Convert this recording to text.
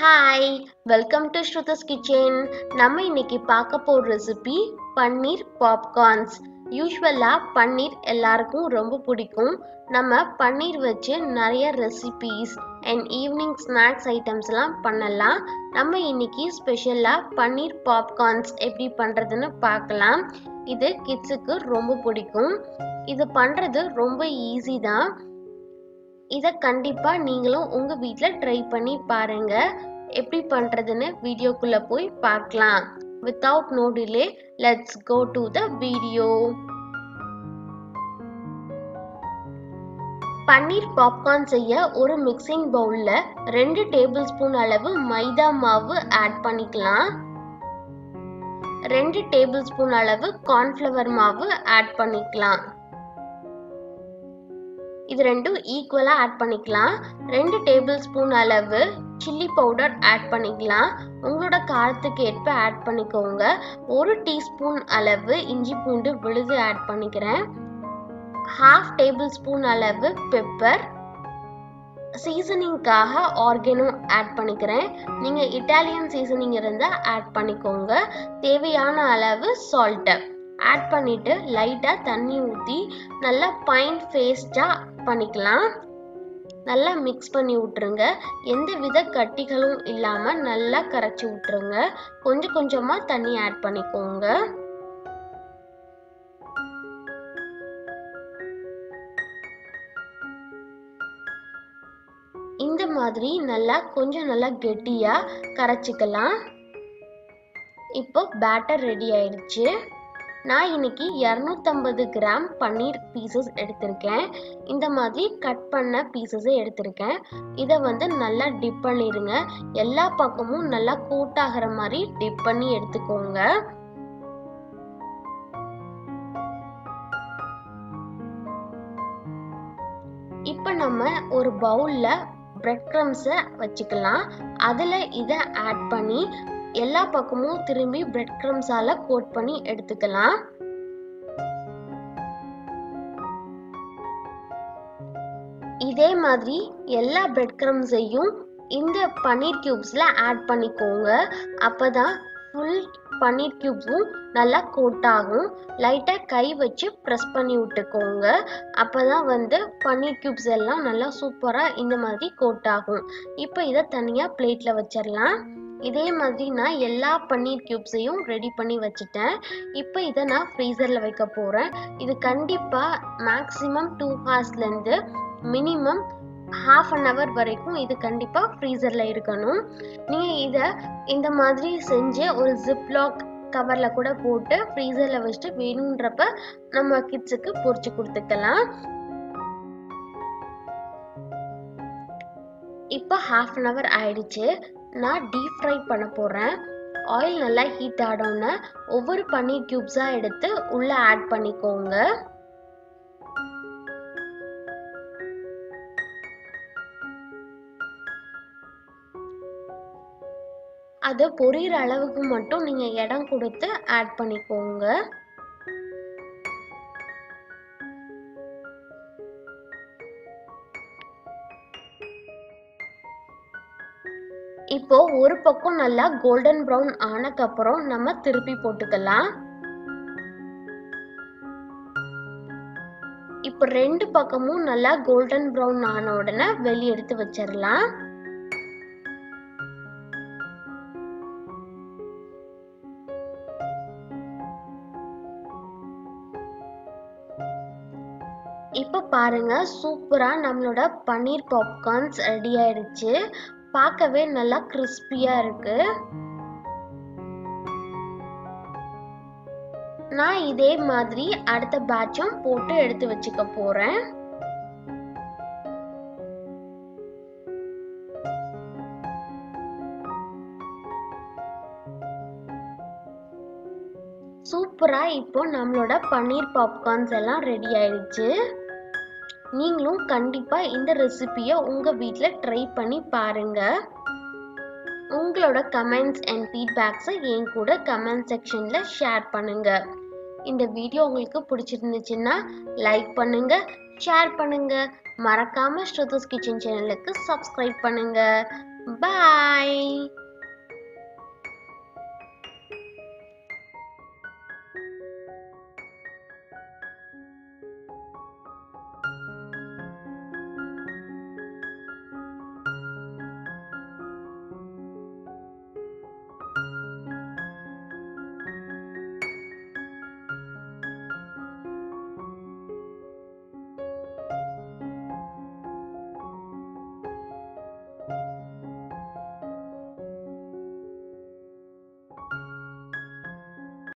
hi welcome to Sruthas kitchen நம்ம இன்னைக்கு பார்க்க போகிற ரெசிபி பன்னீர் பாப்கார்ன்ஸ் யூஸ்வலாக பன்னீர் எல்லாருக்கும் ரொம்ப பிடிக்கும் நம்ம பன்னீர் வச்சு நிறைய ரெசிபீஸ் அண்ட் ஈவினிங் ஸ்நாக்ஸ் ஐட்டம்ஸ்லாம் பண்ணலாம் நம்ம இன்னைக்கு ஸ்பெஷலாக பன்னீர் பாப்கார்ன்ஸ் எப்படி பண்ணுறதுன்னு பார்க்கலாம் இது கிட்ஸுக்கு ரொம்ப பிடிக்கும் இது பண்ணுறது ரொம்ப ஈஸி தான் இதை கண்டிப்பாக நீங்களும் உங்கள் வீட்டில் ட்ரை பண்ணி பாருங்க எப்படி பண்ணுறதுன்னு வீடியோக்குள்ளே போய் பார்க்கலாம் without no delay let's go to the video paneer popcorn செய்ய ஒரு மிக்சிங் பவுலில் ரெண்டு டேபிள் ஸ்பூன் அளவு மைதா மாவு ஆட் பண்ணிக்கலாம் ரெண்டு டேபிள் ஸ்பூன் அளவு கார்ன்ஃப்ளவர் மாவு ஆட் பண்ணிக்கலாம் இது ரெண்டும் ஈக்குவலாக ஆட் பண்ணிக்கலாம் ரெண்டு டேபிள் ஸ்பூன் அளவு சில்லி பவுடர் ஆட் பண்ணிக்கலாம் உங்களோட காரத்துக்கு ஏற்ப ஆட் பண்ணிக்கோங்க ஒரு டீஸ்பூன் அளவு இஞ்சி பூண்டு விழுது ஆட் பண்ணிக்கிறேன் ஹாஃப் டேபிள் ஸ்பூன் அளவு பெப்பர் சீசனிங்காக ஆர்கனோ ஆட் பண்ணிக்கிறேன் நீங்கள் இட்டாலியன் சீசனிங் இருந்தால் ஆட் பண்ணிக்கோங்க தேவையான அளவு சால்ட்டு ஆட் பண்ணிட்டு லைட்டாக தண்ணி ஊற்றி நல்லா பைன் பேஸ்டாக பண்ணிக்கலாம் நல்லா மிக்ஸ் பண்ணி விட்டுருங்க எந்த வித கட்டிகளும் இல்லாமல் நல்லா கரைச்சி விட்டுருங்க கொஞ்சம் கொஞ்சமாக தண்ணி ஆட் பண்ணிக்கோங்க இந்த மாதிரி நல்லா கொஞ்சம் நல்லா கெட்டியாக கரைச்சிக்கலாம் இப்போ பேட்டர் ரெடி ஆயிடுச்சு நான் இன்னைக்கு இரநூத்தம்பது கிராம் பன்னீர் பீசஸ் எடுத்திருக்கேன் இந்த மாதிரி கட் பண்ண பீசஸை எடுத்திருக்கேன் இதை வந்து நல்லா டிப் பண்ணிடுங்க எல்லா பக்கமும் நல்லா கூட்டாகிற மாதிரி டிப் பண்ணி எடுத்துக்கோங்க இப்போ நம்ம ஒரு பவுலில் பிரெட் க்ரம்ஸை வச்சுக்கலாம் அதில் இதை ஆட் பண்ணி எல்லா பக்கமும் திரும்பி பிரெட் க்ரம்ஸால கோட் பண்ணி எடுத்துக்கலாம் இதே மாதிரி எல்லா பிரெட் க்ரம்ஸையும் இந்த பன்னீர் கியூப்ஸில் ஆட் பண்ணிக்கோங்க அப்போ தான் ஃபுல் பன்னீர் கியூப்ஸும் நல்லா கோட் ஆகும் லைட்டாக கை வச்சு ப்ரெஸ் பண்ணி விட்டுக்கோங்க அப்போ தான் வந்து பன்னீர் கியூப்ஸ் எல்லாம் நல்லா சூப்பராக இந்த மாதிரி கோட் ஆகும் இப்போ இதை தனியாக பிளேட்டில் வச்சிடலாம் இதே மாதிரி நான் எல்லா பன்னீர் கியூப்ஸையும் ரெடி பண்ணி வச்சுட்டேன் இப்போ இதை நான் ஃப்ரீசரில் வைக்க போகிறேன் இது கண்டிப்பாக மேக்ஸிமம் டூ ஹார்ஸ்லேருந்து மினிமம் ஹாஃப் அன் ஹவர் வரைக்கும் இது கண்டிப்பாக ஃப்ரீசரில் இருக்கணும் நீங்கள் இதை இந்த மாதிரி செஞ்சு ஒரு ஜிப்லாக் கவரில் கூட போட்டு ஃப்ரீசரில் வச்சுட்டு வேணுன்றப்ப நம்ம கிட்ஸுக்கு பொறிச்சு கொடுத்துக்கலாம் இப்போ ஹாஃப் அன் ஹவர் ஆயிடுச்சு நான் டீப் ஃப்ரை பண்ண போகிறேன் ஆயில் நல்லா ஹீட் ஆடோன்னு ஒவ்வொரு பன்னீர் க்யூப்ஸாக எடுத்து உள்ளே ஆட் பண்ணிக்கோங்க அது பொரியிற அளவுக்கு மட்டும் நீங்கள் இடம் கொடுத்து ஆட் பண்ணிக்கோங்க இப்போ ஒரு பக்கம் நல்லா கோல்டன் ப்ரௌன் ஆனக்கப்புறம் நம்ம திருப்பி போட்டுக்கலாம் இப்போ ரெண்டு பக்கமும் நல்லா கோல்டன் ப்ரௌன் ஆன உடனே வெளியே எடுத்து வச்சிடலாம் இப்போ பாருங்க சூப்பரா நம்மளோட பன்னீர் பாப்கார்ன்ஸ் ரெடி ஆயிடுச்சு பார்க்கவே நல்லா கிறிஸ்பியா இருக்கு நான் இதே மாதிரி அடுத்த பேட்சும் போட்டு எடுத்து வச்சுக்க போறேன் சூப்பரா இப்போ நம்மளோட பன்னீர் பாப்கார்ன்ஸ் எல்லாம் ரெடி ஆயிடுச்சு நீங்களும் கண்டிப்பாக இந்த ரெசிபியை உங்கள் வீட்டில் ட்ரை பண்ணி பாருங்கள் உங்களோட கமெண்ட்ஸ் அண்ட் ஃபீட்பேக்ஸை என் கூட கமெண்ட் செக்ஷனில் ஷேர் பண்ணுங்கள் இந்த வீடியோ உங்களுக்கு பிடிச்சிருந்துச்சுன்னா லைக் பண்ணுங்கள் ஷேர் பண்ணுங்கள் மறக்காமல் ஸ்ருதஸ் கிச்சன் சேனலுக்கு சப்ஸ்கிரைப் பண்ணுங்கள் பாய்